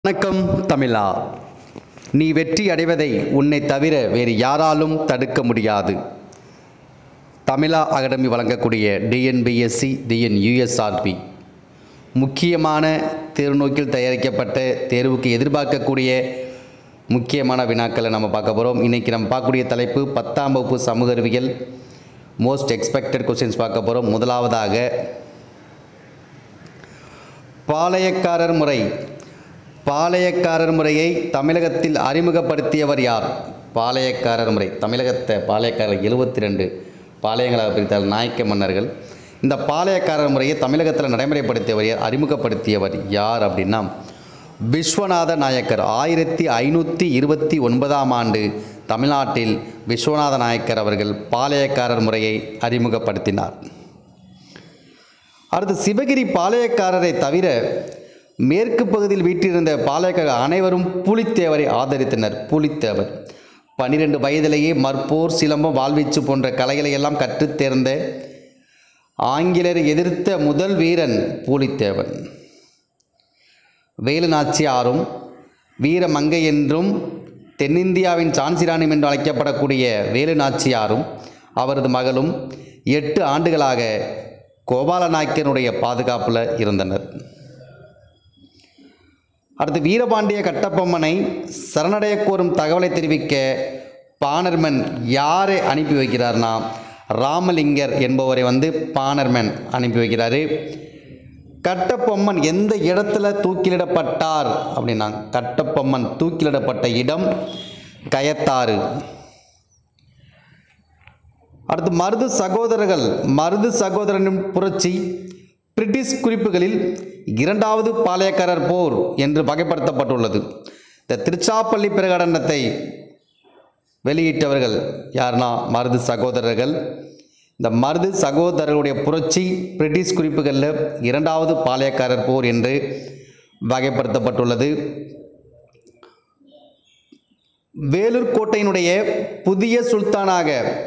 வணக்கம் தமிழா நீ வெற்றி அடைவதை உன்னை தவிர வேறு யாராலும் தடுக்க முடியாது தமிழா அகாடமி வழங்கக்கூடிய டிஎன்பிஎஸ்சி டிஎன் யூஎஸ்ஆர்பி முக்கியமான தேர்நோக்கில் தயாரிக்கப்பட்ட தேர்வுக்கு எதிர்பார்க்கக்கூடிய முக்கியமான வினாக்களை நம்ம பார்க்க போகிறோம் இன்றைக்கி நம்ம பார்க்கக்கூடிய தலைப்பு பத்தாம் வகுப்பு சமூக அறிவியல் மோஸ்ட் எக்ஸ்பெக்டட் கொஸ்டின்ஸ் பார்க்க போகிறோம் முதலாவதாக பாளையக்காரர் முறை பாளையக்காரர் முறையை தமிழகத்தில் அறிமுகப்படுத்தியவர் யார் பாளையக்காரர் முறை தமிழகத்தை பாளையக்காரர் எழுபத்தி ரெண்டு பாளையங்களாக பிரித்தால் நாயக்க மன்னர்கள் இந்த பாளையக்காரர் முறையை தமிழகத்தில் நடைமுறைப்படுத்தியவர் யார் அறிமுகப்படுத்தியவர் யார் அப்படின்னா விஸ்வநாத நாயக்கர் ஆயிரத்தி ஐநூற்றி இருபத்தி ஒன்பதாம் ஆண்டு தமிழ்நாட்டில் விஸ்வநாத நாயக்கர் அவர்கள் பாளையக்காரர் முறையை அறிமுகப்படுத்தினார் அடுத்து சிவகிரி பாளையக்காரரை தவிர மேற்கு பகுதியில் வீற்றிருந்த பாளையக்காரர் அனைவரும் புலித்தேவரை ஆதரித்தனர் புலித்தேவர் பன்னிரெண்டு வயதிலேயே மற்போர் சிலம்பம் வாழ்வீச்சு போன்ற கலைகளை எல்லாம் கற்றுத் தேர்ந்த ஆங்கிலேயரை எதிர்த்த முதல் வீரன் பூலித்தேவன் வேலு நாச்சியாரும் வீரமங்கை என்றும் தென்னிந்தியாவின் சான்சிராணி என்று அழைக்கப்படக்கூடிய வேலு நாச்சியாரும் அவரது மகளும் எட்டு ஆண்டுகளாக கோபால நாயக்கனுடைய பாதுகாப்பில் இருந்தனர் அடுத்து வீரபாண்டிய கட்டபொம்மனை சரணடைய கோரும் தகவலை தெரிவிக்க பாணர்மன் யாரை அனுப்பி வைக்கிறார்னா ராமலிங்கர் என்பவரை வந்து பாணர்மன் அனுப்பி வைக்கிறாரு கட்டபொம்மன் எந்த இடத்துல தூக்கிலிடப்பட்டார் அப்படின்னா கட்டபொம்மன் தூக்கிலிடப்பட்ட இடம் கயத்தாறு அடுத்து மருது சகோதரர்கள் மருது சகோதரனின் புரட்சி பிரிட்டிஷ் குறிப்புகளில் இரண்டாவது பாளையக்காரர் போர் என்று வகைப்படுத்தப்பட்டுள்ளது இந்த திருச்சாப்பள்ளி பிரகடனத்தை வெளியிட்டவர்கள் யாருன்னா மருது சகோதரர்கள் இந்த மருது சகோதரர்களுடைய புரட்சி பிரிட்டிஷ் குறிப்புகளில் இரண்டாவது பாளையக்காரர் போர் என்று வகைப்படுத்தப்பட்டுள்ளது வேலூர் கோட்டையினுடைய புதிய சுல்தானாக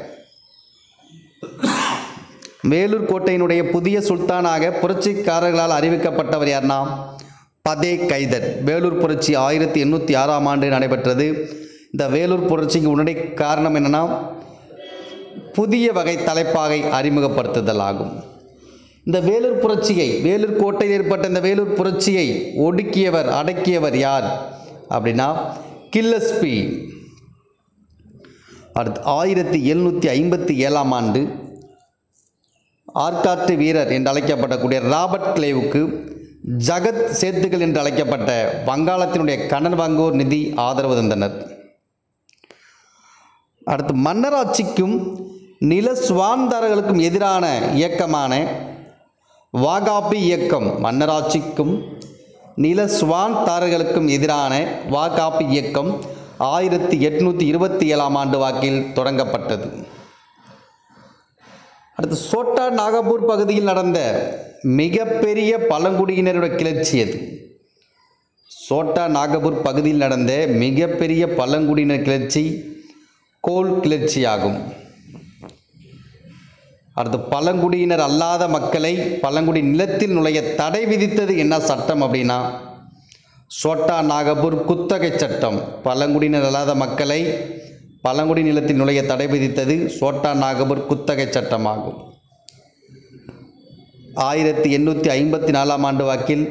வேலூர் கோட்டையினுடைய புதிய சுல்தானாக புரட்சிக்காரர்களால் அறிவிக்கப்பட்டவர் யார்னா பதே கைதர் வேலூர் புரட்சி ஆயிரத்தி எண்ணூற்றி ஆறாம் ஆண்டு நடைபெற்றது இந்த வேலூர் புரட்சிக்கு உடனடி காரணம் என்னன்னா புதிய வகை தலைப்பாகை அறிமுகப்படுத்துதல் ஆகும் இந்த வேலூர் புரட்சியை வேலூர் கோட்டையில் ஏற்பட்ட இந்த வேலூர் புரட்சியை ஒடுக்கியவர் அடக்கியவர் யார் அப்படின்னா கில்லஸ்பி அடுத்து ஆயிரத்தி எழுநூற்றி ஐம்பத்தி ஏழாம் ஆண்டு ஆற்காட்டு வீரர் என்று அழைக்கப்படக்கூடிய ராபர்ட் கிளேவுக்கு ஜகத் சேத்துக்கள் என்று அழைக்கப்பட்ட வங்காளத்தினுடைய கடன் வாங்குவோர் நிதி ஆதரவு தந்தனர் அடுத்து மன்னராட்சிக்கும் நில சுவாந்தாரர்களுக்கும் எதிரான இயக்கமான வாகாபி இயக்கம் மன்னராட்சிக்கும் நில சுவாந்தாரர்களுக்கும் எதிரான வாகாபி இயக்கம் ஆயிரத்தி எட்நூற்றி இருபத்தி ஏழாம் ஆண்டு வாக்கில் தொடங்கப்பட்டது அடுத்து சோட்டா நாகப்பூர் பகுதியில் நடந்த மிகப்பெரிய பழங்குடியினருடைய கிளர்ச்சி அது சோட்டா நாகப்பூர் பகுதியில் நடந்த மிகப்பெரிய பழங்குடியினர் கிளர்ச்சி கோல் கிளர்ச்சியாகும் அடுத்து பழங்குடியினர் அல்லாத மக்களை பழங்குடி நிலத்தில் நுழைய தடை விதித்தது என்ன சட்டம் அப்படின்னா சோட்டா நாகப்பூர் குத்தகை சட்டம் பழங்குடியினர் அல்லாத மக்களை பழங்குடி நிலத்தில் நுழைய தடை விதித்தது சோட்டா நாகபூர் குத்தகை சட்டமாகும் ஆயிரத்தி எண்ணூற்றி ஐம்பத்தி நாலாம் ஆண்டு வாக்கில்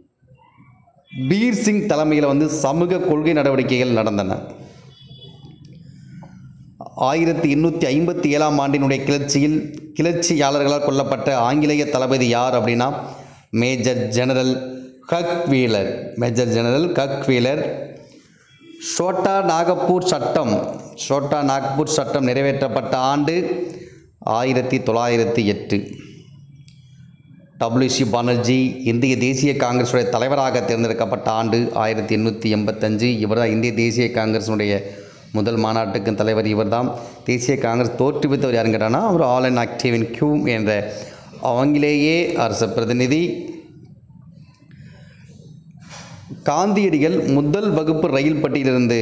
பீர் சிங் தலைமையில் வந்து சமூக கொள்கை நடவடிக்கைகள் நடந்தன ஆயிரத்தி எண்ணூற்றி ஐம்பத்தி ஏழாம் ஆண்டினுடைய கிளர்ச்சியில் கிளர்ச்சியாளர்களால் கொல்லப்பட்ட ஆங்கிலேய தளபதி யார் அப்படின்னா மேஜர் ஜெனரல் கக் வீலர் மேஜர் ஜெனரல் கக் வீலர் ஷோட்டா நாகப்பூர் சட்டம் ஷோட்டா நாக்பூர் சட்டம் நிறைவேற்றப்பட்ட ஆண்டு ஆயிரத்தி தொள்ளாயிரத்தி எட்டு டபிள்யூசி பானர்ஜி இந்திய தேசிய காங்கிரஸுடைய தலைவராக தேர்ந்தெடுக்கப்பட்ட ஆண்டு ஆயிரத்தி எண்ணூற்றி எண்பத்தஞ்சு இவர் தான் இந்திய தேசிய காங்கிரஸினுடைய முதல் மாநாட்டுக்கு தலைவர் இவர்தான் தேசிய காங்கிரஸ் தோற்றுவித்தவர் யாருன்னு கேட்டான்னா அவர் Allan Octavian Hume என்ற ஆங்கிலேயே அரச பிரதிநிதி காந்தியடிகள் முதல் வகுப்பு ரயில் பட்டியிலிருந்து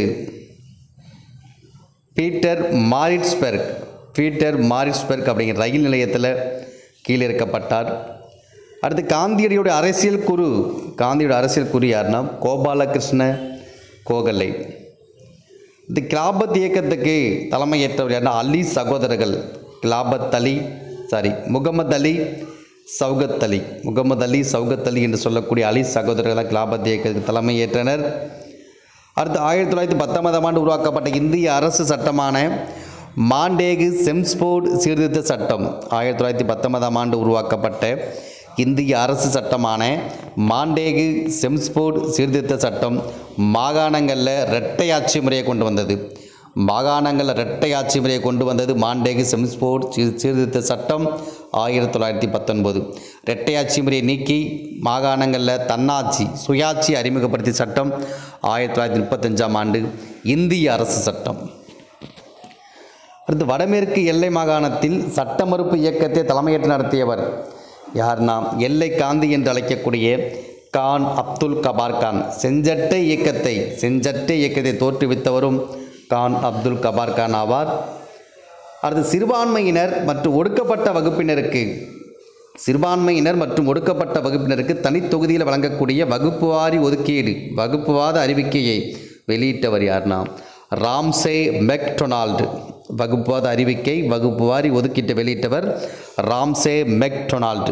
பீட்டர் மாரிட்ஸ்பெர்க் பீட்டர் மாரிட்ஸ்பெர்க் அப்படிங்கிற ரயில் நிலையத்தில் கீழிறக்கப்பட்டார் அடுத்து காந்தியடியோட அரசியல் குரு காந்தியோட அரசியல் குரு யாருன்னா கோபாலகிருஷ்ண கோகலே இந்த கிலாபத் இயக்கத்துக்கு தலைமையேற்றவர் யாருன்னா அலி சகோதரர்கள் கிலாபத் அலி சாரி முகமது அலி சௌகத் அலி முகமது அலி சௌகத் அலி என்று சொல்லக்கூடிய அலி சகோதரர்கள் தான் கிலாபத் இயக்கத்துக்கு தலைமையேற்றனர் அடுத்து ஆயிரத்தி தொள்ளாயிரத்தி பத்தொன்பதாம் ஆண்டு உருவாக்கப்பட்ட இந்திய அரசு சட்டமான மாண்டேகு செம்ஸ்போர்ட் சீர்திருத்த சட்டம் ஆயிரத்தி தொள்ளாயிரத்தி பத்தொன்பதாம் ஆண்டு உருவாக்கப்பட்ட இந்திய அரசு சட்டமான மாண்டேகு செம்ஸ்போர்ட் சீர்திருத்த சட்டம் மாகாணங்களில் இரட்டை ஆட்சி முறையை கொண்டு வந்தது மாகாணங்களில் இரட்டை ஆட்சி முறையை கொண்டு வந்தது மாண்டேகு செம்ஸ்போர்ட் சீர் சீர்திருத்த சட்டம் ஆயிரத்தி தொள்ளாயிரத்தி பத்தொன்பது இரட்டை ஆட்சி முறையை நீக்கி மாகாணங்களில் தன்னாட்சி சுயாட்சி அறிமுகப்படுத்திய சட்டம் ஆயிரத்தி தொள்ளாயிரத்தி முப்பத்தஞ்சாம் ஆண்டு இந்திய அரசு சட்டம் அடுத்து வடமேற்கு எல்லை மாகாணத்தில் சட்ட மறுப்பு இயக்கத்தை தலைமையேற்று நடத்தியவர் யார்னா எல்லை காந்தி என்று அழைக்கக்கூடிய கான் அப்துல் கபார் கான் செஞ்சட்டை இயக்கத்தை செஞ்சட்டை இயக்கத்தை தோற்றுவித்தவரும் கான் அப்துல் கபார் கான் ஆவார் அடுத்து சிறுபான்மையினர் மற்றும் ஒடுக்கப்பட்ட வகுப்பினருக்கு சிறுபான்மையினர் மற்றும் ஒடுக்கப்பட்ட வகுப்பினருக்கு தனித்தொகுதியில் வழங்கக்கூடிய வகுப்புவாரி ஒதுக்கீடு வகுப்புவாத அறிவிக்கையை வெளியிட்டவர் யார்னா ராம்சே மெக்டொனால்டு வகுப்புவாத அறிவிக்கை வகுப்புவாரி ஒதுக்கீட்டை வெளியிட்டவர் ராம்சே மெக்டொனால்டு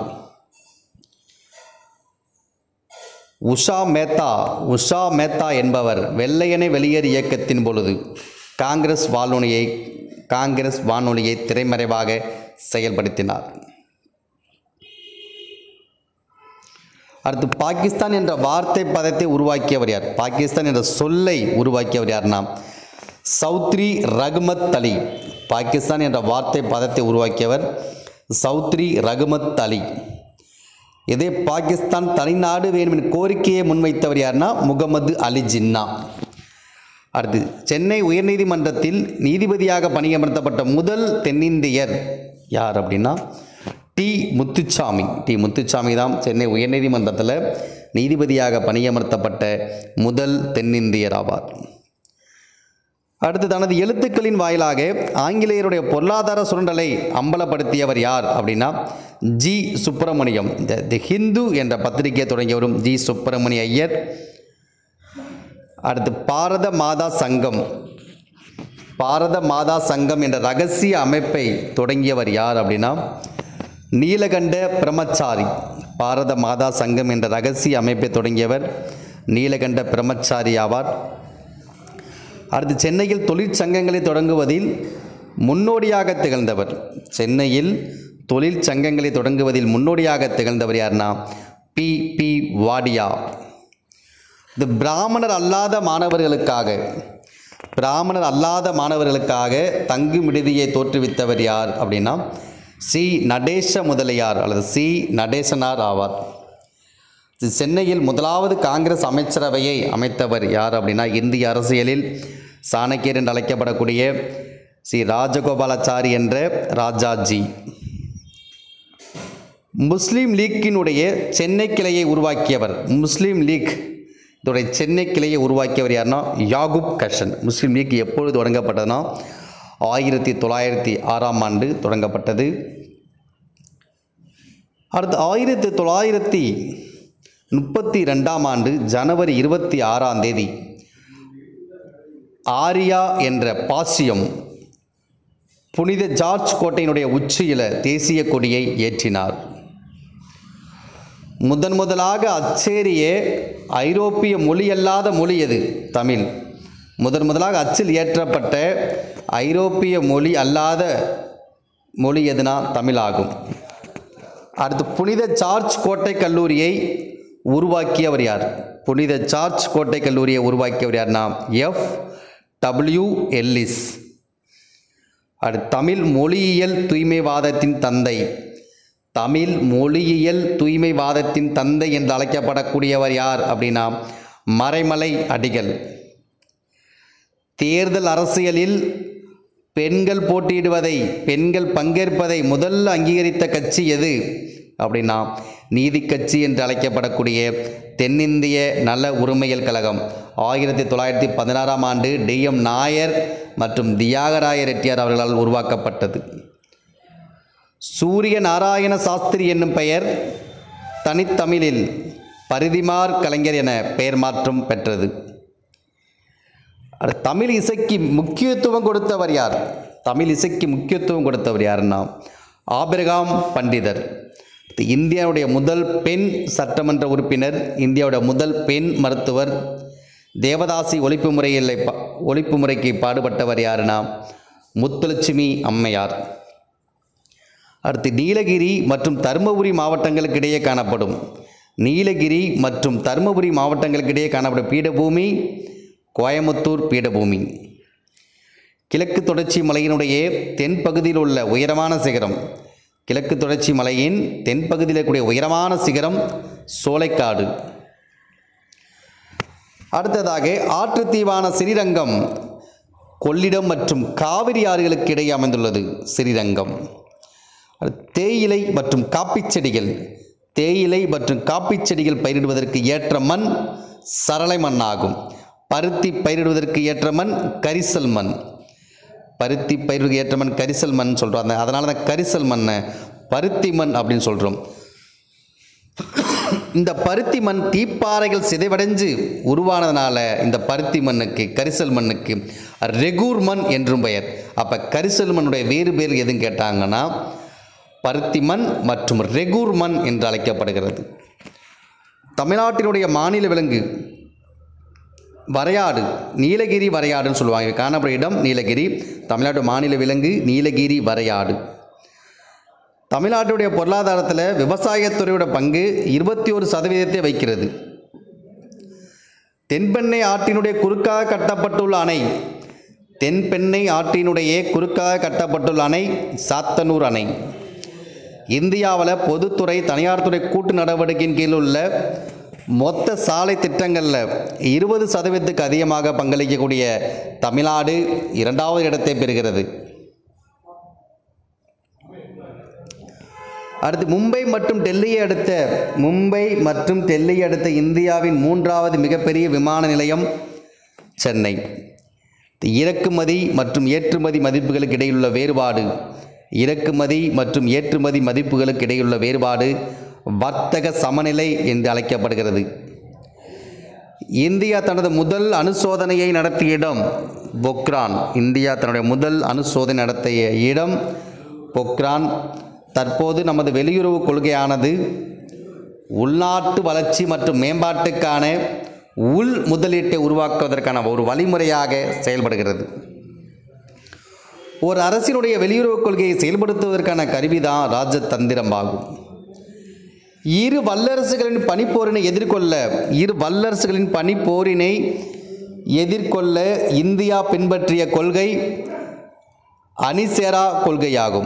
உஷா மேத்தா உஷா மேத்தா என்பவர் வெள்ளையனை வெளியேறு இயக்கத்தின் பொழுது காங்கிரஸ் வானொலியை காங்கிரஸ் வானொலியை திரைமறைவாக செயல்படுத்தினார் அடுத்து பாகிஸ்தான் என்ற வார்த்தை பதத்தை உருவாக்கியவர் யார் பாகிஸ்தான் என்ற சொல்லை உருவாக்கியவர் யார்னா சௌத்ரி ரகுமத் அலி பாகிஸ்தான் என்ற வார்த்தை பதத்தை உருவாக்கியவர் சௌத்ரி ரகுமத் அலி இதே பாகிஸ்தான் தனிநாடு வேணும் என்ற கோரிக்கையை முன்வைத்தவர் யார்னா முகமது அலி ஜின்னா அடுத்து சென்னை உயர்நீதிமன்றத்தில் நீதிபதியாக பணியமர்த்தப்பட்ட முதல் தென்னிந்தியர் யார் அப்படின்னா டி முத்துச்சாமி டி முத்துச்சாமி தான் சென்னை உயர்நீதிமன்றத்தில் நீதிபதியாக பணியமர்த்தப்பட்ட முதல் தென்னிந்தியர் ஆவார் அடுத்து தனது எழுத்துக்களின் வாயிலாக ஆங்கிலேயருடைய பொருளாதார சுரண்டலை அம்பலப்படுத்தியவர் யார் அப்படின்னா ஜி சுப்பிரமணியம் இந்த தி ஹிந்து என்ற பத்திரிகையை தொடங்கியவரும் ஜி சுப்பிரமணிய ஐயர் அடுத்து பாரத மாதா சங்கம் பாரத மாதா சங்கம் என்ற ரகசிய அமைப்பை தொடங்கியவர் யார் அப்படின்னா நீலகண்ட பிரம்மச்சாரி பாரத மாதா சங்கம் என்ற ரகசிய அமைப்பை தொடங்கியவர் நீலகண்ட பிரம்மச்சாரி ஆவார் அடுத்து சென்னையில் தொழிற்சங்கங்களை தொடங்குவதில் முன்னோடியாக திகழ்ந்தவர் சென்னையில் தொழிற்சங்கங்களை தொடங்குவதில் முன்னோடியாக திகழ்ந்தவர் யார்னா பி பி வாடியா இது பிராமணர் அல்லாத மாணவர்களுக்காக பிராமணர் அல்லாத மாணவர்களுக்காக தங்கும் விடுதியை தோற்றுவித்தவர் யார் அப்படின்னா சி நடேச முதலியார் அல்லது சி நடேசனார் ஆவார் இது சென்னையில் முதலாவது காங்கிரஸ் அமைச்சரவையை அமைத்தவர் யார் அப்படின்னா இந்திய அரசியலில் சாணக்கியர் என்று அழைக்கப்படக்கூடிய சி ராஜகோபாலாச்சாரி என்ற ராஜாஜி முஸ்லீம் லீக்கினுடைய சென்னை கிளையை உருவாக்கியவர் முஸ்லீம் லீக் இதோடைய சென்னை கிளையை உருவாக்கியவர் யாருன்னா யாகுப் கஷன் முஸ்லீம் லீக் எப்பொழுது தொடங்கப்பட்டதுன்னா ஆயிரத்தி தொள்ளாயிரத்தி ஆறாம் ஆண்டு தொடங்கப்பட்டது அடுத்து ஆயிரத்தி தொள்ளாயிரத்தி முப்பத்தி ரெண்டாம் ஆண்டு ஜனவரி இருபத்தி ஆறாம் தேதி ஆரியா என்ற பாசியம் புனித ஜார்ஜ் கோட்டையினுடைய உச்சியில் தேசிய கொடியை ஏற்றினார் முதன் முதலாக அச்சேரிய ஐரோப்பிய மொழி அல்லாத மொழி எது தமிழ் முதன் முதலாக அச்சில் ஏற்றப்பட்ட ஐரோப்பிய மொழி அல்லாத மொழி எதுனா தமிழாகும் அடுத்து புனித ஜார்ஜ் கோட்டை கல்லூரியை உருவாக்கியவர் யார் புனித ஜார்ஜ் கோட்டை கல்லூரியை உருவாக்கியவர் யார்னா எஃப் டபிள்யூ எல்லிஸ் அடுத்து தமிழ் மொழியியல் தூய்மைவாதத்தின் தந்தை தமிழ் மொழியியல் தூய்மைவாதத்தின் தந்தை என்று அழைக்கப்படக்கூடியவர் யார் அப்படின்னா மறைமலை அடிகள் தேர்தல் அரசியலில் பெண்கள் போட்டியிடுவதை பெண்கள் பங்கேற்பதை முதல்ல அங்கீகரித்த கட்சி எது அப்படின்னா நீதி கட்சி என்று அழைக்கப்படக்கூடிய தென்னிந்திய நல உரிமைகள் கழகம் ஆயிரத்தி தொள்ளாயிரத்தி பதினாறாம் ஆண்டு டிஎம் நாயர் மற்றும் தியாகராய ரெட்டியார் அவர்களால் உருவாக்கப்பட்டது சூரிய நாராயண சாஸ்திரி என்னும் பெயர் தனித்தமிழில் பரிதிமார் கலைஞர் என பெயர் மாற்றம் பெற்றது அடுத்து தமிழ் இசைக்கு முக்கியத்துவம் கொடுத்தவர் யார் தமிழ் இசைக்கு முக்கியத்துவம் கொடுத்தவர் யாருன்னா ஆபிரகாம் பண்டிதர் அடுத்து இந்தியாவுடைய முதல் பெண் சட்டமன்ற உறுப்பினர் இந்தியாவுடைய முதல் பெண் மருத்துவர் தேவதாசி ஒழிப்பு முறையில் ப- ஒழிப்பு முறைக்கு பாடுபட்டவர் யாருன்னா முத்துலட்சுமி அம்மையார் அடுத்து நீலகிரி மற்றும் தருமபுரி மாவட்டங்களுக்கு இடையே காணப்படும் நீலகிரி மற்றும் தருமபுரி மாவட்டங்களுக்கு இடையே காணப்படும் பீடபூமி கோயமுத்தூர் பீடபூமி கிழக்கு தொடர்ச்சி மலையினுடைய தென்பகுதியில் உள்ள உயரமான சிகரம் கிழக்கு தொடர்ச்சி மலையின் தென்பகுதியில் இருக்கக்கூடிய உயரமான சிகரம் சோலைக்காடு அடுத்ததாக ஆற்றுத்தீவான ஸ்ரீரங்கம் கொள்ளிடம் மற்றும் காவிரி ஆறுகளுக்கு இடையே அமைந்துள்ளது ஸ்ரீரங்கம் அடுத்து தேயிலை மற்றும் காப்பிச் செடிகள் தேயிலை மற்றும் காப்பிச் செடிகள் பயிரிடுவதற்கு ஏற்ற மண் சரளை மண்ணாகும் பருத்தி பயிரிடுவதற்கு ஏற்ற மண் கரிசல் மண் பருத்தி பயிருக்கு ஏற்ற மண் கரிசல் மண் சொல்கிறாங்க அதனால தான் கரிசல் மண்ணை பருத்தி மண் அப்படின்னு சொல்கிறோம் இந்த பருத்தி மண் தீப்பாறைகள் சிதைவடைஞ்சு உருவானதுனால இந்த பருத்தி மண்ணுக்கு கரிசல் மண்ணுக்கு ரெகூர் மண் என்றும் பெயர் அப்போ கரிசல் மண்ணுடைய வேறு பேர் எதுவும் கேட்டாங்கன்னா பருத்தி மண் மற்றும் ரெகூர் மண் என்று அழைக்கப்படுகிறது தமிழ்நாட்டினுடைய மாநில விலங்கு வரையாடு நீலகிரி வரையாடுன்னு சொல்லுவாங்க இது காணப்படும் இடம் நீலகிரி தமிழ்நாட்டு மாநில விலங்கு நீலகிரி வரையாடு தமிழ்நாட்டுடைய பொருளாதாரத்தில் விவசாயத்துறையோட பங்கு இருபத்தி ஒரு சதவீதத்தை வைக்கிறது தென்பெண்ணை ஆற்றினுடைய குறுக்காக கட்டப்பட்டுள்ள அணை தென்பெண்ணை ஆற்றினுடைய குறுக்காக கட்டப்பட்டுள்ள அணை சாத்தனூர் அணை இந்தியாவில் பொதுத்துறை தனியார் துறை கூட்டு நடவடிக்கையின் கீழ் உள்ள மொத்த சாலை திட்டங்களில் இருபது சதவீதத்துக்கு அதிகமாக பங்களிக்கக்கூடிய தமிழ்நாடு இரண்டாவது இடத்தை பெறுகிறது அடுத்து மும்பை மற்றும் டெல்லியை அடுத்த மும்பை மற்றும் டெல்லியை அடுத்த இந்தியாவின் மூன்றாவது மிகப்பெரிய விமான நிலையம் சென்னை இறக்குமதி மற்றும் ஏற்றுமதி மதிப்புகளுக்கு இடையிலுள்ள வேறுபாடு இறக்குமதி மற்றும் ஏற்றுமதி மதிப்புகளுக்கு இடையிலுள்ள வேறுபாடு வர்த்தக சமநிலை என்று அழைக்கப்படுகிறது இந்தியா தனது முதல் அணுசோதனையை நடத்திய இடம் பொக்ரான் இந்தியா தன்னுடைய முதல் அணுசோதனை நடத்திய இடம் பொக்ரான் தற்போது நமது வெளியுறவு கொள்கையானது உள்நாட்டு வளர்ச்சி மற்றும் மேம்பாட்டுக்கான உள் முதலீட்டை உருவாக்குவதற்கான ஒரு வழிமுறையாக செயல்படுகிறது ஒரு அரசினுடைய வெளியுறவு கொள்கையை செயல்படுத்துவதற்கான கருவிதான் ராஜதந்திரம் ஆகும் இரு வல்லரசுகளின் பனிப்போரினை எதிர்கொள்ள இரு வல்லரசுகளின் பனிப்போரினை எதிர்கொள்ள இந்தியா பின்பற்றிய கொள்கை அணிசேரா கொள்கையாகும்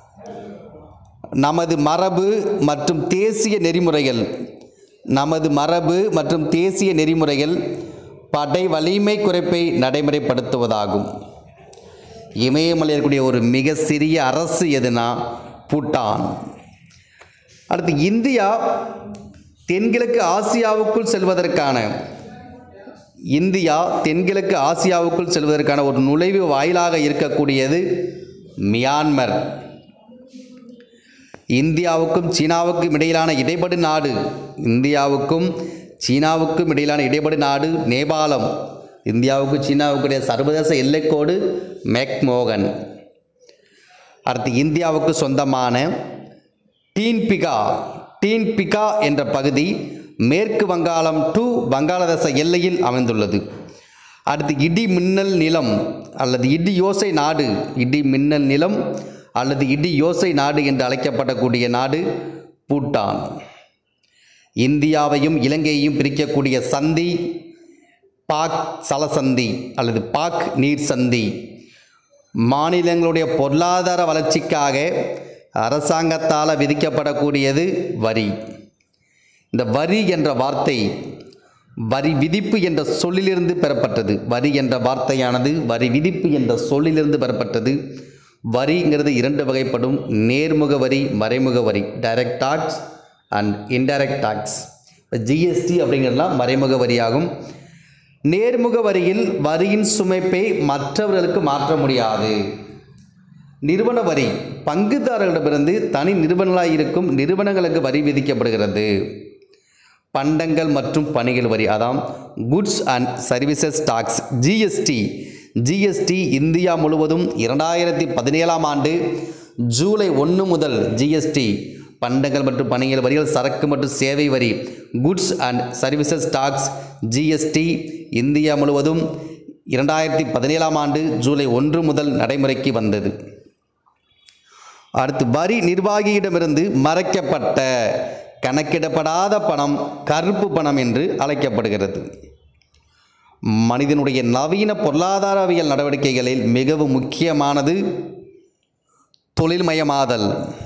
நமது மரபு மற்றும் தேசிய நெறிமுறைகள் நமது மரபு மற்றும் தேசிய நெறிமுறைகள் படை வலிமை குறைப்பை நடைமுறைப்படுத்துவதாகும் இமயமலையில் இருக்கக்கூடிய ஒரு மிக சிறிய அரசு எதுனா பூட்டான் அடுத்து இந்தியா தென்கிழக்கு ஆசியாவுக்குள் செல்வதற்கான இந்தியா தென்கிழக்கு ஆசியாவுக்குள் செல்வதற்கான ஒரு நுழைவு வாயிலாக இருக்கக்கூடியது மியான்மர் இந்தியாவுக்கும் சீனாவுக்கும் இடையிலான இடைப்படு நாடு இந்தியாவுக்கும் சீனாவுக்கும் இடையிலான இடைப்படு நாடு நேபாளம் இந்தியாவுக்கு சீனாவுக்குடைய சர்வதேச எல்லைக்கோடு மெக்மோகன் அடுத்து இந்தியாவுக்கு சொந்தமான டீன்பிகா டீன்பிகா என்ற பகுதி மேற்கு வங்காளம் டு வங்காளதேச எல்லையில் அமைந்துள்ளது அடுத்து இடி மின்னல் நிலம் அல்லது இடி யோசை நாடு இடி மின்னல் நிலம் அல்லது இடி யோசை நாடு என்று அழைக்கப்படக்கூடிய நாடு பூட்டான் இந்தியாவையும் இலங்கையையும் பிரிக்கக்கூடிய சந்தி பாக் சலசந்தி அல்லது பாக் நீர் சந்தி மாநிலங்களுடைய பொருளாதார வளர்ச்சிக்காக அரசாங்கத்தால் விதிக்கப்படக்கூடியது வரி இந்த வரி என்ற வார்த்தை வரி விதிப்பு என்ற சொல்லிலிருந்து பெறப்பட்டது வரி என்ற வார்த்தையானது வரி விதிப்பு என்ற சொல்லிலிருந்து பெறப்பட்டது வரிங்கிறது இரண்டு வகைப்படும் நேர்முக வரி மறைமுக வரி direct tax and indirect tax GST அப்படிங்கிறதுலாம் மறைமுக வரியாகும் நேர்முக வரியில் வரியின் சுமைப்பை மற்றவர்களுக்கு மாற்ற முடியாது நிறுவன வரி பங்குதாரர்களிடமிருந்து தனி நிறுவனங்களாக இருக்கும் நிறுவனங்களுக்கு வரி விதிக்கப்படுகிறது பண்டங்கள் மற்றும் பணிகள் வரி அதாம் goods and services tax GST GST India முழுவதும் இரண்டாயிரத்தி பதினேழாம் ஆண்டு ஜூலை ஒன்று முதல் ஜிஎஸ்டி பண்டங்கள் மற்றும் பணிகள் வரிகள் சரக்கு மற்றும் சேவை வரி goods and services tax GST India முழுவதும் இரண்டாயிரத்தி பதினேழாம் ஆண்டு ஜூலை ஒன்று முதல் நடைமுறைக்கு வந்தது அடுத்து வரி நிர்வாகியிடமிருந்து மறைக்கப்பட்ட கணக்கிடப்படாத பணம் கருப்பு பணம் என்று அழைக்கப்படுகிறது மனிதனுடைய நவீன பொருளாதாரவியல் நடவடிக்கைகளில் மிகவும் முக்கியமானது தொழில்மயமாதல்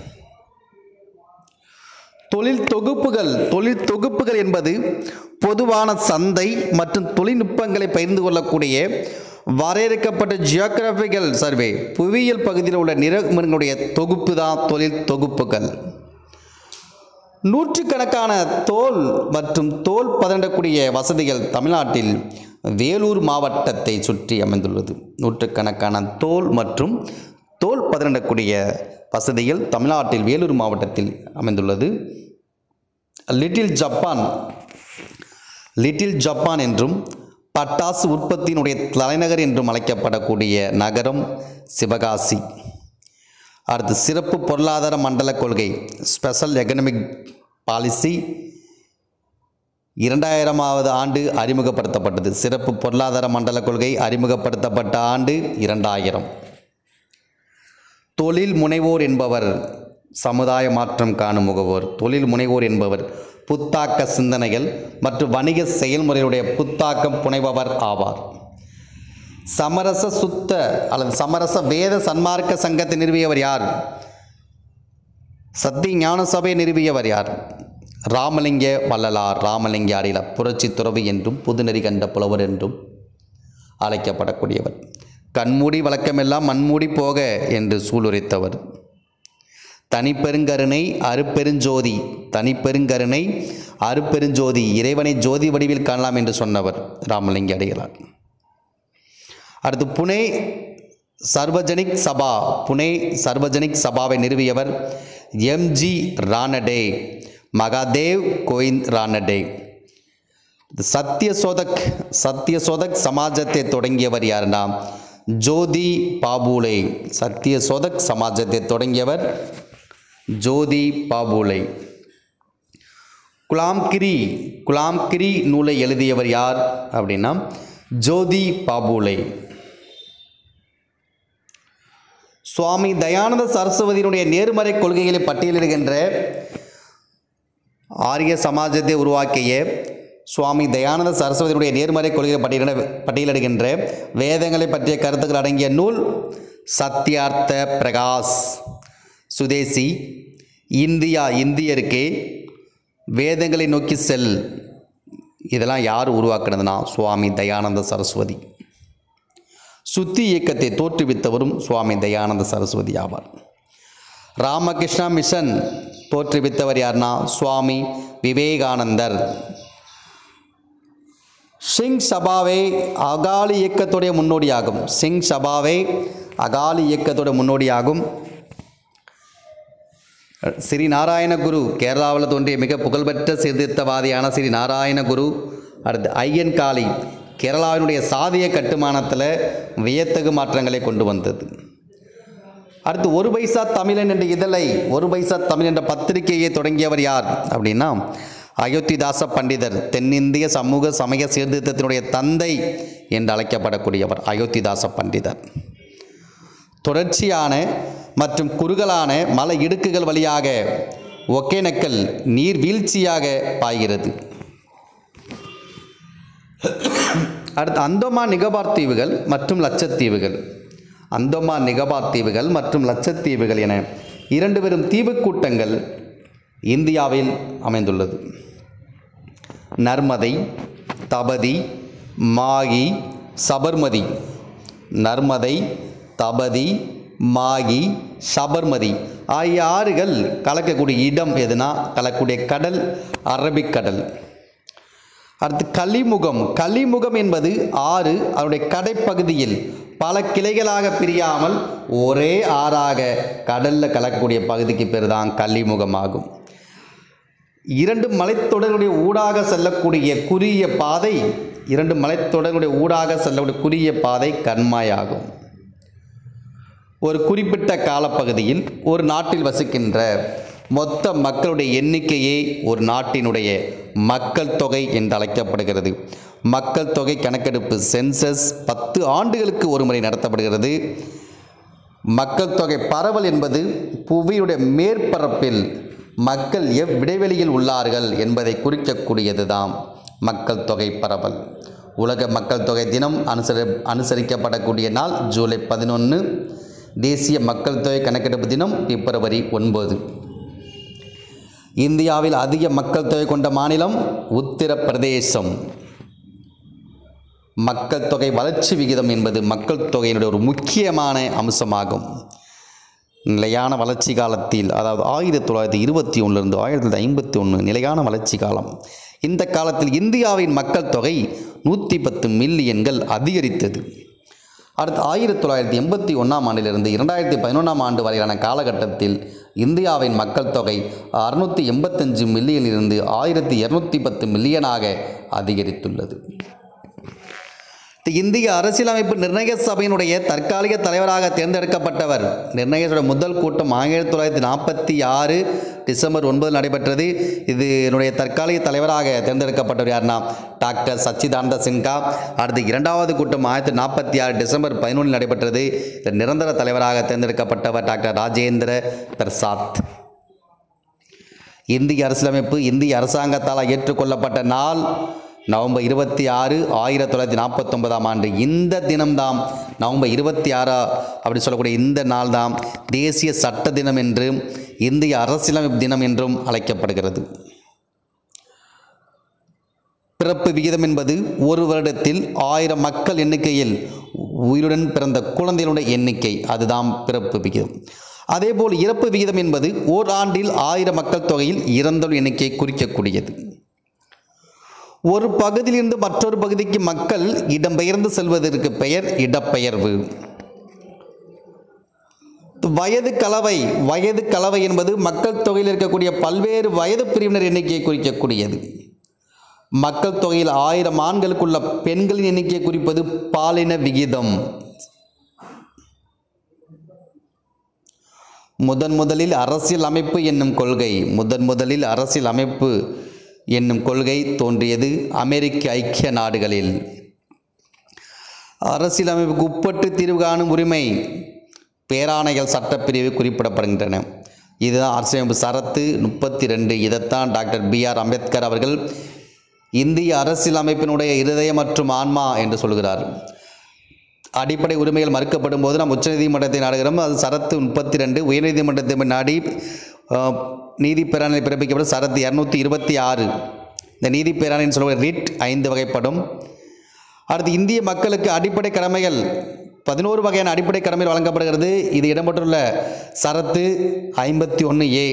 தொழில் தொகுப்புகள் தொழில் தொகுப்புகள் என்பது பொதுவான சந்தை மற்றும் தொழில்நுட்பங்களை பகிர்ந்து கொள்ளக்கூடிய வரையறுக்கப்பட்ட ஜியோகிராபிக்கல் சர்வே புவியியல் பகுதியில் உள்ள நிறுவனங்களுடைய தொகுப்பு தான் தொழில் தொகுப்புகள் நூற்றுக்கணக்கான தோல் மற்றும் தோல் பதனிடக்கூடிய வசதிகள் தமிழ்நாட்டில் வேலூர் மாவட்டத்தை சுற்றி அமைந்துள்ளது நூற்றுக்கணக்கான தோல் மற்றும் தோல் பதனிடக்கூடிய வசதிகள் தமிழ்நாட்டில் வேலூர் மாவட்டத்தில் அமைந்துள்ளது லிட்டில் ஜப்பான் லிட்டில் ஜப்பான் என்றும் பட்டாசு உற்பத்தியினுடைய தலைநகர் என்றும் அழைக்கப்படக்கூடிய நகரம் சிவகாசி அடுத்து சிறப்பு பொருளாதார மண்டல கொள்கை ஸ்பெஷல் எக்கனாமிக் பாலிசி இரண்டாயிரமாவது ஆண்டு அறிமுகப்படுத்தப்பட்டது சிறப்பு பொருளாதார மண்டல கொள்கை அறிமுகப்படுத்தப்பட்ட ஆண்டு இரண்டாயிரம் தொழில் முனைவோர் என்பவர் சமுதாய மாற்றம் காணும் முகவோர் தொழில் முனைவோர் என்பவர் புத்தாக்க சிந்தனைகள் மற்றும் வணிக செயல்முறையுடைய புத்தாக்கம் புனைபவர் ஆவார் சமரச சுத்த அல்லது சமரச வேத சன்மார்க்க சங்கத்தை நிறுவியவர் யார் சத்தி ஞான சபையை நிறுவியவர் யார் ராமலிங்க வள்ளலார் ராமலிங்க அடில புரட்சி துறவி என்றும் புதுநெறி கண்ட புலவர் என்றும் அழைக்கப்படக்கூடியவர் கண்மூடி வழக்கமெல்லாம் மண்மூடி போக என்று சூளுரைத்தவர் தனிப்பெருங்கருணை அருப்பெருஞ்சோதி தனிப்பெருங்கருணை அருப்பெருஞ்சோதி இறைவனை ஜோதி வடிவில் காணலாம் என்று சொன்னவர் ராமலிங்க அடிகளார் அடுத்து புனே சர்வஜனிக் சபா புனே சர்வஜனிக் சபாவை நிறுவியவர் எம்ஜி ரானடே மகாதேவ் கோவிந்த் ரானடே சத்யசோதக் சத்யசோதக் சமாஜத்தை தொடங்கியவர் யாருன்னா ஜோதி பாபுலே சத்யசோதக் சமாஜத்தை தொடங்கியவர் ஜோதி பாபுலே குலாம்கிரி குலாம்கிரி நூலை எழுதியவர் யார் அப்படின்னா ஜோதி பாபுலே சுவாமி தயானந்த சரஸ்வதியினுடைய நேர்மறை கொள்கைகளை பட்டியலிடுகின்ற ஆரிய சமாஜத்தை உருவாக்கிய சுவாமி தயானந்த சரஸ்வதியினுடைய நேர்மறை கொள்கையை பட்டியலிட பட்டியலிடுகின்ற வேதங்களை பற்றிய கருத்துக்கள் அடங்கிய நூல் சத்யார்த்த பிரகாஷ் சுதேசி இந்தியா இந்தியருக்கே வேதங்களை நோக்கி செல் இதெல்லாம் யார் உருவாக்குனதுன்னா சுவாமி தயானந்த சரஸ்வதி சுத்தி இயக்கத்தை தோற்றுவித்தவரும் சுவாமி தயானந்த சரஸ்வதி ஆவார் ராமகிருஷ்ணா மிஷன் தோற்றுவித்தவர் யார்னா சுவாமி விவேகானந்தர் சிங் சபாவே அகாலி இயக்கத்துடைய முன்னோடியாகும் சிங் சபாவே அகாலி இயக்கத்துடைய முன்னோடியாகும் ஸ்ரீ நாராயணகுரு கேரளாவில் தோன்றிய மிக புகழ்பெற்ற சீர்திருத்தவாதியான ஸ்ரீ நாராயணகுரு அடுத்து ஐயன் காளி கேரளாவினுடைய சாதிய கட்டுமானத்தில் வியத்தகு மாற்றங்களை கொண்டு வந்தது அடுத்து ஒரு பைசா தமிழன் என்ற இதழை ஒரு பைசா தமிழ் என்ற பத்திரிகையை தொடங்கியவர் யார் அப்படின்னா அயோத்திதாச பண்டிதர் தென்னிந்திய சமூக சமய சீர்திருத்தத்தினுடைய தந்தை என்று அழைக்கப்படக்கூடியவர் அயோத்திதாச பண்டிதர் தொடர்ச்சியான மற்றும் குறுகலான மலை இடுக்குகள் வழியாக ஒகேனக்கல் நீர் வீழ்ச்சியாக பாய்கிறது அடுத்து அந்தமான் நிகோபார் தீவுகள் மற்றும் லட்சத்தீவுகள் அந்தமான் நிகோபார் தீவுகள் மற்றும் லட்சத்தீவுகள் என இரண்டு பெரும் தீவுக் கூட்டங்கள் இந்தியாவில் அமைந்துள்ளது நர்மதை தபதி மாகி சபர்மதி நர்மதை தபதி மாகி சபர்மதி ஆகிய ஆறுகள் கலக்கக்கூடிய இடம் எதுனா கலக்கக்கூடிய கடல் அரபிக்கடல் அடுத்து கலிமுகம் கலிமுகம் என்பது ஆறு அதனுடைய கடைப்பகுதியில் பல கிளைகளாக பிரியாமல் ஒரே ஆறாக கடலில் கலக்கக்கூடிய பகுதிக்கு பேர் தான் கலிமுகம் ஆகும் இரண்டு மலைத்தொடர்களுடைய ஊடாக செல்லக்கூடிய குறுகிய பாதை இரண்டு மலைத்தொடர்களுடைய ஊடாக செல்லக்கூடிய குறுகிய பாதை கண்மாயாகும் ஒரு குறிப்பிட்ட காலப்பகுதியில் ஒரு நாட்டில் வசிக்கின்ற மொத்த மக்களுடைய எண்ணிக்கையே ஒரு நாட்டினுடைய மக்கள் தொகை என்று அழைக்கப்படுகிறது மக்கள் தொகை கணக்கெடுப்பு சென்சஸ் பத்து ஆண்டுகளுக்கு ஒரு முறை நடத்தப்படுகிறது மக்கள் தொகை பரவல் என்பது புவியுடைய மேற்பரப்பில் மக்கள் எவ்விடைவெளியில் உள்ளார்கள் என்பதை குறிக்கக்கூடியதுதான் மக்கள் தொகை பரவல் உலக மக்கள் தொகை தினம் அனுசரி அனுசரிக்கப்படக்கூடிய நாள் ஜூலை பதினொன்று தேசிய மக்கள் தொகை கணக்கெடுப்பு தினம் பிப்ரவரி ஒன்பது இந்தியாவில் அதிக மக்கள் தொகை கொண்ட மாநிலம் உத்தரப்பிரதேசம் மக்கள் தொகை வளர்ச்சி விகிதம் என்பது மக்கள் தொகையினுடைய ஒரு முக்கியமான அம்சமாகும் நிலையான வளர்ச்சி காலத்தில் அதாவது ஆயிரத்தி தொள்ளாயிரத்தி இருபத்தி ஒன்றிலிருந்து ஆயிரத்தி தொள்ளாயிரத்தி ஐம்பத்தி ஒன்று நிலையான வளர்ச்சி காலம் இந்த காலத்தில் இந்தியாவின் மக்கள் தொகை நூற்றி பத்து மில்லியன்கள் அதிகரித்தது அடுத்து ஆயிரத்தி தொள்ளாயிரத்தி எண்பத்தி ஒன்றாம் ஆண்டிலிருந்து இரண்டாயிரத்தி பதினொன்றாம் ஆண்டு வரையிலான காலகட்டத்தில் இந்தியாவின் மக்கள் தொகை அறுநூற்றி எண்பத்தஞ்சு மில்லியனிலிருந்து ஆயிரத்தி இரநூத்தி பத்து மில்லியனாக அதிகரித்துள்ளது இந்திய அரசியலமைப்பு நிர்ணய சபையினுடைய தற்காலிக தலைவராக தேர்ந்தெடுக்கப்பட்டவர் நிர்ணய சபை முதல் கூட்டம் ஆயிரத்தி தொள்ளாயிரத்தி நாற்பத்தி ஆறு டிசம்பர் ஒன்பதில் நடைபெற்றது இது என்னுடைய தற்காலிக தலைவராக தேர்ந்தெடுக்கப்பட்டவர் யாருன்னா டாக்டர் சச்சிதானந்த சின்ஹா அடுத்து இரண்டாவது கூட்டம் ஆயிரத்தி நாற்பத்தி ஆறு டிசம்பர் பதினொன்றில் நடைபெற்றது இதில் நிரந்தர தலைவராக தேர்ந்தெடுக்கப்பட்டவர் டாக்டர் ராஜேந்திர பிரசாத் இந்திய அரசியலமைப்பு இந்திய அரசாங்கத்தால் ஏற்றுக்கொள்ளப்பட்ட நாள் நவம்பர் இருபத்தி ஆறு ஆயிரத்தி தொள்ளாயிரத்தி நாற்பத்தொன்பதாம் ஆண்டு இந்த தினம்தாம் நவம்பர் இருபத்தி ஆறா அப்படி சொல்லக்கூடிய இந்த நாள் தான் தேசிய சட்ட தினம் என்றும் இந்திய அரசியலமைப்பு தினம் என்றும் அழைக்கப்படுகிறது பிறப்பு விகிதம் என்பது ஒரு வருடத்தில் ஆயிரம் மக்கள் எண்ணிக்கையில் உயிருடன் பிறந்த குழந்தைகளுடைய எண்ணிக்கை அதுதான் பிறப்பு விகிதம் அதேபோல் இறப்பு விகிதம் என்பது ஓர் ஆண்டில் ஆயிரம் மக்கள் தொகையில் இறந்தோர் எண்ணிக்கையை குறிக்கக்கூடியது ஒரு பகுதியிலிருந்து மற்றொரு பகுதிக்கு மக்கள் இடம்பெயர்ந்து செல்வதற்கு பெயர் இடப்பெயர்வு வயது கலவை வயது கலவை என்பது மக்கள் தொகையில் இருக்கக்கூடிய பல்வேறு வயது பிரிவினர் எண்ணிக்கையை குறிக்கக்கூடியது மக்கள் தொகையில் ஆயிரம் ஆண்களுக்குள்ள பெண்களின் எண்ணிக்கையை குறிப்பது பாலின விகிதம் முதன் முதலில் அரசியல் அமைப்பு என்னும் கொள்கை முதன் முதலில் அரசியல் அமைப்பு என்னும் கொள்கை தோன்றியது அமெரிக்க ஐக்கிய நாடுகளில் அரசியலமைப்புக்கு உட்பட்டு தீர்வு காணும் உரிமை பேராணைகள் சட்டப்பிரிவு குறிப்பிடப்படுகின்றன இதுதான் அரசியலமைப்பு சரத்து முப்பத்தி ரெண்டு இதைத்தான் டாக்டர் பி ஆர் அம்பேத்கர் அவர்கள் இந்திய அரசியலமைப்பினுடைய இருதயம் மற்றும் ஆன்மா என்று சொல்கிறார் அடிப்படை உரிமைகள் மறுக்கப்படும் போது நாம் உச்சநீதிமன்றத்தை நாடுகிறோம் அது சரத்து முப்பத்தி ரெண்டு உயர்நீதிமன்றத்தை நாடி அஹ், நீதி பேராணை பிறப்பிக்கப்படும் சரத்து இரநூத்தி இருபத்தி ஆறு இந்த நீதி பேராணைன்னு சொல்லுவது ரிட் ஐந்து வகைப்படும் அடுத்து இந்திய மக்களுக்கு அடிப்படை கடமைகள் பதினோரு வகையான அடிப்படை கடமைகள் வழங்கப்படுகிறது இது இடம்பெற்றுள்ள சரத்து ஐம்பத்தி ஒன்று ஏ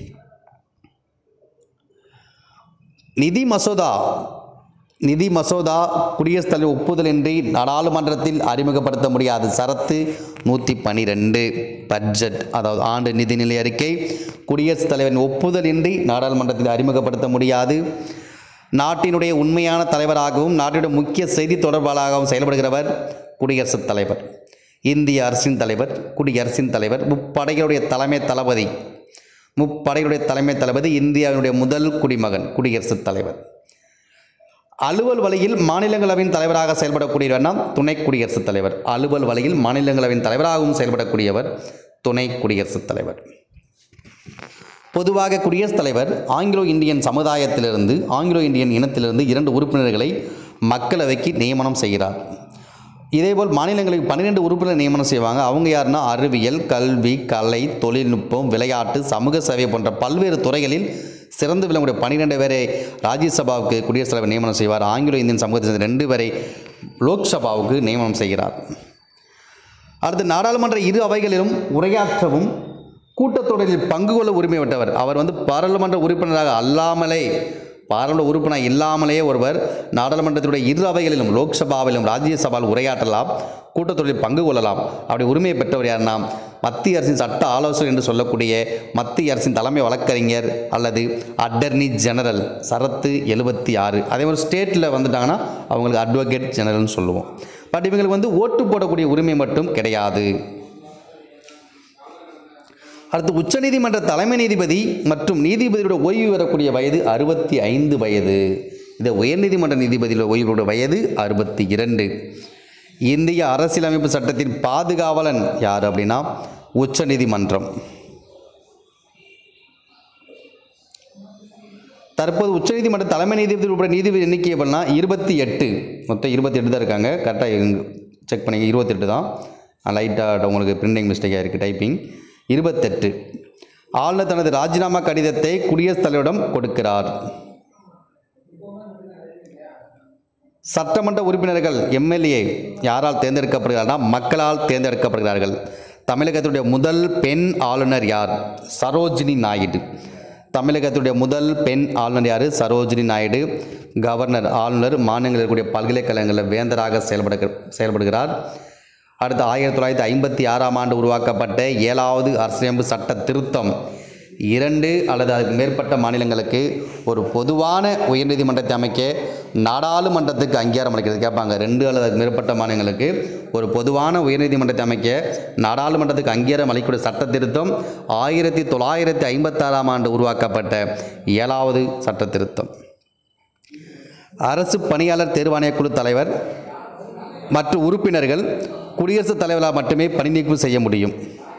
நிதி மசோதா நிதி மசோதா குடியரசுத் தலைவர் ஒப்புதலின்றி நாடாளுமன்றத்தில் அறிமுகப்படுத்த முடியாது சரத்து நூற்றி பன்னிரெண்டு பட்ஜெட் அதாவது ஆண்டு நிதிநிலை அறிக்கை குடியரசுத் தலைவரின் ஒப்புதலின்றி நாடாளுமன்றத்தில் அறிமுகப்படுத்த முடியாது நாட்டினுடைய உண்மையான தலைவராகவும் நாட்டினுடைய முக்கிய செய்தி தொடர்பாளராகவும் செயல்படுகிறவர் குடியரசுத் தலைவர் இந்திய அரசின் தலைவர் குடியரசின் தலைவர் முப்படைகளுடைய தலைமை தளபதி முப்படைகளுடைய தலைமை தளபதி இந்தியாவினுடைய முதல் குடிமகன் குடியரசுத் தலைவர் அலுவல் வழியில் மாநிலங்களவையின் தலைவராக செயல்படக்கூடியவர் நாம் துணை குடியரசுத் தலைவர் அலுவல் வழியில் மாநிலங்களவையின் தலைவராகவும் செயல்படக்கூடியவர் துணை குடியரசுத் தலைவர் பொதுவாக குடியரசுத் தலைவர் ஆங்கிலோ இந்தியன் சமுதாயத்திலிருந்து ஆங்கிலோ இந்தியன் இனத்திலிருந்து இரண்டு உறுப்பினர்களை மக்களவைக்கு நியமனம் செய்கிறார் இதேபோல் மாநிலங்களுக்கு பன்னிரெண்டு உறுப்பினர் நியமனம் செய்வாங்க அவங்க யாருன்னா அறிவியல் கல்வி கலை தொழில்நுட்பம் விளையாட்டு சமூக சேவை போன்ற பல்வேறு துறைகளில் சிறந்து விளங்கக்கூடிய பன்னிரெண்டு பேரை ராஜ்யசபாவுக்கு குடியரசுத் தலைவர் நியமனம் செய்வார் ஆங்கிலோ இந்தியன் சமூகத்தை சேர்ந்த ரெண்டு பேரை லோக்சபாவுக்கு நியமனம் செய்கிறார் அடுத்து நாடாளுமன்ற இரு அவைகளிலும் உரையாற்றவும் கூட்டத்தொடரில் பங்கு கொள்ள உரிமை விட்டவர் அவர் வந்து பாராளுமன்ற உறுப்பினராக அல்லாமலே பாராளுமன்ற உறுப்பினர் இல்லாமலேயே ஒருவர் நாடாளுமன்றத்தினுடைய இரு அவைகளிலும் லோக்சபாவிலும் ராஜ்யசபாவில் உரையாற்றலாம் கூட்டத்தொடரில் பங்கு கொள்ளலாம் அப்படி உரிமையை பெற்றவர் யாருன்னா மத்திய அரசின் சட்ட ஆலோசகர் என்று சொல்லக்கூடிய மத்திய அரசின் தலைமை வழக்கறிஞர் அல்லது அட்டர்னி ஜெனரல் சரத்து எழுபத்தி ஆறு அதே மாதிரி ஸ்டேட்டில் வந்துட்டாங்கன்னா அவங்களுக்கு அட்வொகேட் ஜெனரல்னு சொல்லுவோம் பட் இவங்களுக்கு வந்து ஓட்டு போடக்கூடிய உரிமை மட்டும் கிடையாது அடுத்து உச்சநீதிமன்ற தலைமை நீதிபதி மற்றும் நீதிபதியோட ஓய்வு பெறக்கூடிய வயது அறுபத்தி ஐந்து வயது இந்த உயர்நீதிமன்ற நீதிபதியோட ஓய்வு பெற வயது அறுபத்தி இரண்டு இந்திய அரசியலமைப்பு சட்டத்தின் பாதுகாவலன் யார் அப்படின்னா உச்சநீதிமன்றம் தற்போது உச்சநீதிமன்ற தலைமை நீதிபதி உட்பட நீதிபதி எண்ணிக்கை எப்படின்னா இருபத்தி எட்டு மொத்தம் இருபத்தி எட்டு தான் இருக்காங்க கரெக்டாக செக் பண்ணி இருபத்தெட்டு தான் லைட்டாக உங்களுக்கு பிரிண்டிங் மிஸ்டேக்காக இருக்குது டைப்பிங் இருபத்தெட்டு ஆளுநர் தனது ராஜினாமா கடிதத்தை குடியரசுத் தலைவரிடம் கொடுக்கிறார் சட்டமன்ற உறுப்பினர்கள் எம்எல்ஏ யாரால் தேர்ந்தெடுக்கப்படுகிறார்னா மக்களால் தேர்ந்தெடுக்கப்படுகிறார்கள் தமிழகத்துடைய முதல் பெண் ஆளுநர் யார் சரோஜினி நாயுடு தமிழகத்துடைய முதல் பெண் ஆளுநர் யார் சரோஜினி நாயுடு கவர்னர் ஆளுநர் மாநிலங்களில் இருக்கக்கூடிய பல்கலைக்கழகங்களில் வேந்தராக செயல்பட செயல்படுகிறார் அடுத்து ஆயிரத்தி தொள்ளாயிரத்தி ஐம்பத்தி ஆறாம் ஆண்டு உருவாக்கப்பட்ட ஏழாவது அரசியலமைப்பு சட்ட திருத்தம் இரண்டு அல்லது அதுக்கு மேற்பட்ட மாநிலங்களுக்கு ஒரு பொதுவான உயர்நீதிமன்றத்தை அமைக்க நாடாளுமன்றத்துக்கு அங்கீகாரம் அளிக்கிறது கேட்பாங்க ரெண்டு அல்லது அதுக்கு மேற்பட்ட மாநிலங்களுக்கு ஒரு பொதுவான உயர்நீதிமன்றத்தை அமைக்க நாடாளுமன்றத்துக்கு அங்கீகாரம் அளிக்கக்கூடிய சட்ட திருத்தம் ஆயிரத்தி தொள்ளாயிரத்தி ஐம்பத்தாறாம் ஆண்டு உருவாக்கப்பட்ட ஏழாவது சட்ட திருத்தம் அரசு பணியாளர் தேர்வாணைய குழு தலைவர் மற்ற உறுப்பினர்கள் குடியரசுத் தலைவரால் மட்டுமே பணி நீக்கம் செய்ய முடியும்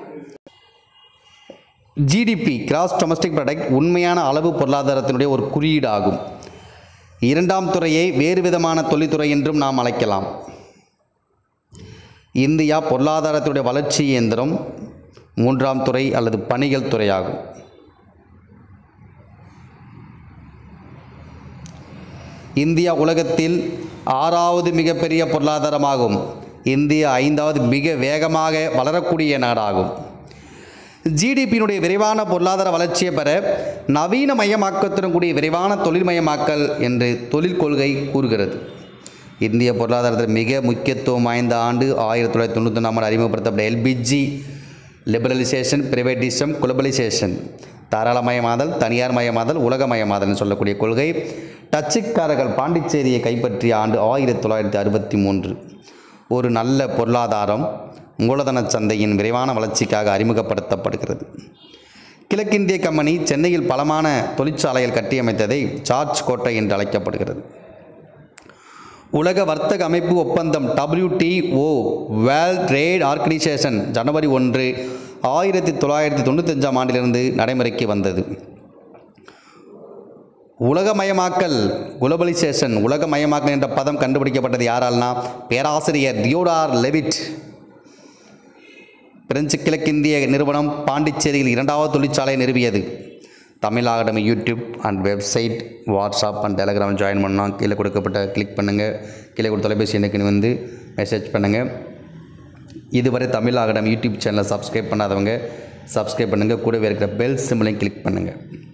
ஜிடிபி கிராஸ் டொமஸ்டிக் ப்ராடக்ட் உண்மையான அளவு பொருளாதாரத்தினுடைய ஒரு குறியீடு ஆகும் இரண்டாம் துறையை வேறு விதமான தொழில்துறை என்றும் நாம் அழைக்கலாம் இந்தியா பொருளாதாரத்துடைய வளர்ச்சி இயந்திரம் மூன்றாம் துறை அல்லது பணிகள் துறையாகும் இந்தியா உலகத்தில் ஆறாவது மிகப்பெரிய பொருளாதாரமாகும் இந்தியா ஐந்தாவது மிக வேகமாக வளரக்கூடிய நாடாகும் ஜிடிபியினுடைய விரைவான பொருளாதார வளர்ச்சியை பெற நவீன மயமாக்கத்துடன் கூடிய விரைவான தொழில்மயமாக்கல் என்று தொழில் கொள்கை கூறுகிறது இந்திய பொருளாதாரத்தில் மிக முக்கியத்துவம் வாய்ந்த ஆண்டு ஆயிரத்தி தொள்ளாயிரத்தி தொண்ணூற்றி ஆண்டு அறிமுகப்படுத்தப்பட்ட எல்பிஜி லிபரலைசேஷன் பிரைவேட்டிசம் குளோபலைசேஷன் தாராளமயமாதல் தனியார் மயமாதல் உலகமயமாதல்னு சொல்லக்கூடிய கொள்கை டச்சுக்காரர்கள் பாண்டிச்சேரியை கைப்பற்றிய ஆண்டு ஆயிரத்தி தொள்ளாயிரத்தி அறுபத்தி மூன்று ஒரு நல்ல பொருளாதாரம் மூலதன சந்தையின் விரைவான வளர்ச்சிக்காக அறிமுகப்படுத்தப்படுகிறது கிழக்கிந்திய கம்பெனி சென்னையில் பலமான தொழிற்சாலைகள் கட்டியமைத்ததை சார்ஜ் கோட்டை என்று அழைக்கப்படுகிறது உலக வர்த்தக அமைப்பு ஒப்பந்தம் WTO வேர்ல்ட் ட்ரேட் ஆர்கனைசேஷன் ஜனவரி ஒன்று ஆயிரத்தி தொள்ளாயிரத்தி தொண்ணூத்தஞ்சாம் ஆண்டிலிருந்து நடைமுறைக்கு வந்தது உலகமயமாக்கல் குளோபலைசேஷன் உலகமயமாக்கல் என்ற பதம் கண்டுபிடிக்கப்பட்டது யாரால்னா பேராசிரியர் தியோடார் லெவிட் பிரெஞ்சு கிழக்கிந்திய நிறுவனம் பாண்டிச்சேரியில் இரண்டாவது தொழிற்சாலை நிறுவியது Tamil Academy YouTube and website WhatsApp and Telegram join பண்ணலாம் கீழே கொடுக்கப்பட்ட கிளிக் பண்ணுங்கள் கீழே கொடுத்த தொலைபேசி எண்ணுக்கு வந்து மெசேஜ் பண்ணுங்கள் இதுவரை தமிழ் அகாடமி யூடியூப் சேனலை சப்ஸ்கிரைப் பண்ணாதவங்க சப்ஸ்கிரைப் பண்ணுங்கள் கூடவே இருக்கிற பெல் சிம்பிளையும் கிளிக் பண்ணுங்கள்